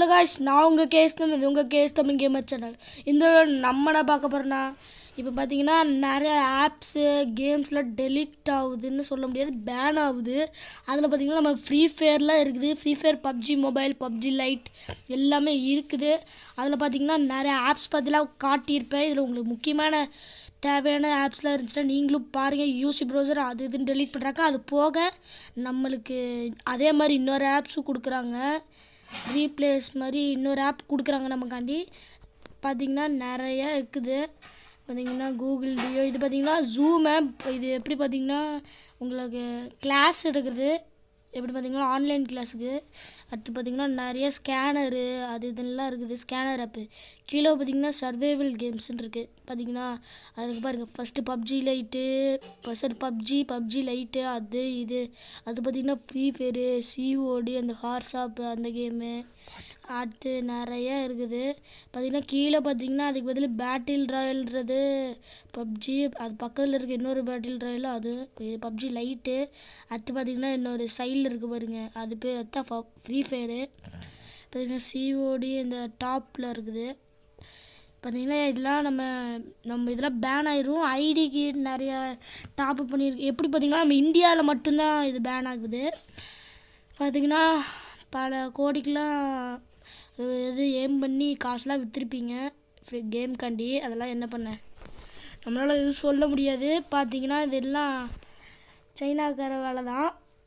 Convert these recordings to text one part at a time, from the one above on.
hello guys நான் உங்கள் கேஸ் தமிழ் இது உங்கள் கேஸ் தமிழ் கேமர் சேனல் இந்த நம்ம என்ன பார்க்க போகிறோன்னா இப்போ பார்த்தீங்கன்னா நிறைய ஆப்ஸு கேம்ஸ்லாம் டெலிட் ஆகுதுன்னு சொல்ல முடியாது பேன் ஆகுது அதில் பார்த்தீங்கன்னா நம்ம ஃப்ரீ ஃபயர்லாம் இருக்குது Free Fire PUBG mobile PUBG lite எல்லாமே இருக்குது அதில் பார்த்தீங்கன்னா நிறைய ஆப்ஸ் பற்றிலாம் காட்டியிருப்பேன் இதில் உங்களுக்கு முக்கியமான தேவையான ஆப்ஸ்லாம் இருந்துச்சுன்னா நீங்களும் பாருங்கள் யூசி ப்ரௌசர் அது இதுன்னு டெலீட் பண்ணுறாங்க அது போக நம்மளுக்கு அதே மாதிரி இன்னொரு ஆப்ஸும் கொடுக்குறாங்க ரீப்ளேஸ் மாதிரி இன்னொரு ஆப் கொடுக்குறாங்க நமக்காண்டி பார்த்திங்கன்னா நிறைய இருக்குது பார்த்திங்கன்னா கூகுள் டியோ இது பார்த்திங்கன்னா ஜூம் ஆப் இது எப்படி பார்த்திங்கன்னா உங்களுக்கு கிளாஸ் எடுக்குது எப்படி பார்த்திங்கன்னா ஆன்லைன் கிளாஸுக்கு அடுத்து பார்த்திங்கன்னா நிறைய ஸ்கேனரு அது இதெல்லாம் இருக்குது ஸ்கேனர் ஆப்பு கீழே பார்த்திங்கன்னா சர்வைவல் கேம்ஸ்ன்னு இருக்குது பார்த்திங்கன்னா அதுக்கு பாருங்கள் first PUBG lite sir PUBG PUBG lite அது இது அது பார்த்திங்கன்னா ஃப்ரீ ஃபயரு சிஓடி அந்த ஹார்ஸாப்பு அந்த கேமு அடுத்து நிறைய இருக்குது பார்த்திங்கன்னா கீழே பார்த்திங்கன்னா அதுக்கு பதில் பேட்டில் ராயல்ன்றது பப்ஜி அது பக்கத்தில் இருக்க இன்னொரு பேட்டில் ராயல் அது பப்ஜி லைட்டு அடுத்து பார்த்திங்கன்னா இன்னொரு சைடில் இருக்குது பாருங்க அது பேர் தான் ஃப்ரீ ஃபயரு பார்த்திங்கன்னா சிஓடி இந்த டாப்பில் இருக்குது பார்த்திங்கன்னா இதெல்லாம் நம்ம நம்ம இதெல்லாம் பேன் ஆயிரும் ஐடிக்கு நிறைய டாப் பண்ணியிருக்கு எப்படி பார்த்திங்கன்னா நம்ம இந்தியாவில் மட்டும்தான் இது பேன் ஆகுது பார்த்திங்கன்னா பல கோடிக்கெலாம் இது ஏம் பண்ணி காசுலாம் விற்றுருப்பீங்க ஃப்ரீ கேம்காண்டி அதெல்லாம் என்ன பண்ண நம்மளால் எதுவும் சொல்ல முடியாது பார்த்தீங்கன்னா இதெல்லாம் சைனாக்கார வேலை தான்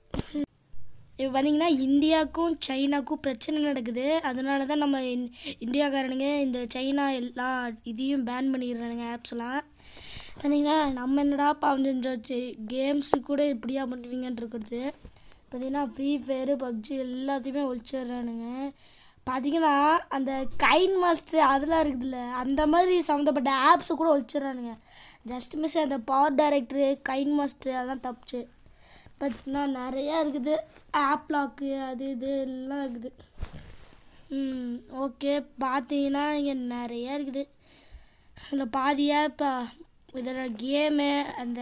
இப்போ பார்த்தீங்கன்னா இந்தியாவுக்கும் சைனாக்கும் பிரச்சனை நடக்குது அதனால தான் நம்ம இந் இந்தியாக்காரனுங்க இந்த சைனா எல்லா இதையும் பேன் பண்ணிடுறானுங்க ஆப்ஸ்லாம் பார்த்தீங்கன்னா நம்ம என்னடா பாவம் செஞ்சோச்சு கேம்ஸு கூட இப்படியா பண்ணுவீங்கன்னு இருக்கிறது பார்த்தீங்கன்னா ஃப்ரீ ஃபயரு பப்ஜி எல்லாத்தையுமே ஒழிச்சிடுறானுங்க பார்த்தீங்கன்னா அந்த கைன் மாஸ்டர் அதெல்லாம் இருக்குதுல்ல அந்த மாதிரி சம்மந்தப்பட்ட ஆப்ஸை கூட ஒழிச்சிடுறானுங்க ஜஸ்ட் மிஸ் அந்த பவர் டைரக்டரு கைன் மாஸ்டர் அதெல்லாம் தப்பிச்சு பார்த்திங்கன்னா நிறையா இருக்குது ஆப் லாக்கு அது இது எல்லாம் இருக்குது ம் ஓகே பார்த்தீங்கன்னா இங்கே நிறையா இருக்குது அதில் பாதியாக இப்போ இதோட கேமு அந்த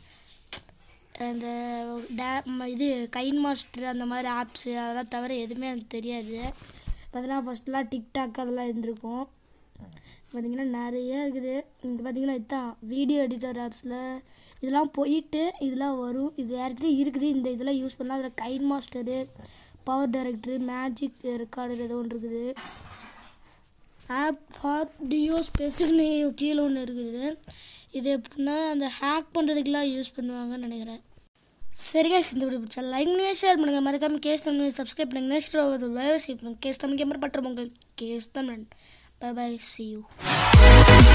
அந்த டே ம- இது கைன் மாஸ்டர் அந்த மாதிரி ஆப்ஸு அதெல்லாம் தவிர எதுவுமே எனக்கு தெரியாது பார்த்தீங்கன்னா ஃபஸ்ட்லாம் டிக்டாக் அதெல்லாம் இருந்திருக்கும் பார்த்தீங்கன்னா நிறைய இருக்குது இங்கே பார்த்தீங்கன்னா இதுதான் வீடியோ எடிட்டர் ஆப்ஸில் இதெல்லாம் போயிட்டு இதெல்லாம் வரும் இது யார்கிட்ட இருக்குது இந்த இதெல்லாம் யூஸ் பண்ணலாம் அதில் KineMaster PowerDirector magic recorder ஏதோ ஒன்று இருக்குது ஆப் ஃபார் டியோ ஸ்பெசிஃப்னு கீழே ஒன்று இருக்குது இது எப்படின்னா அந்த ஹேக் பண்ணுறதுக்கெலாம் யூஸ் பண்ணுவாங்கன்னு நினைக்கிறேன் சரி guys, இந்த வீடியோ பிடிச்சா லைக் பண்ணுங்க ஷேர் பண்ணுங்கள் மறக்காம கேஸ் தமிழ் சப்ஸ்கிரைப் பண்ணுங்க நெக்ஸ்ட் வேவசி கேஸ் தமிழ் கேமரா பட்டுற உங்கள் கேஸ் Tamil bye bye see you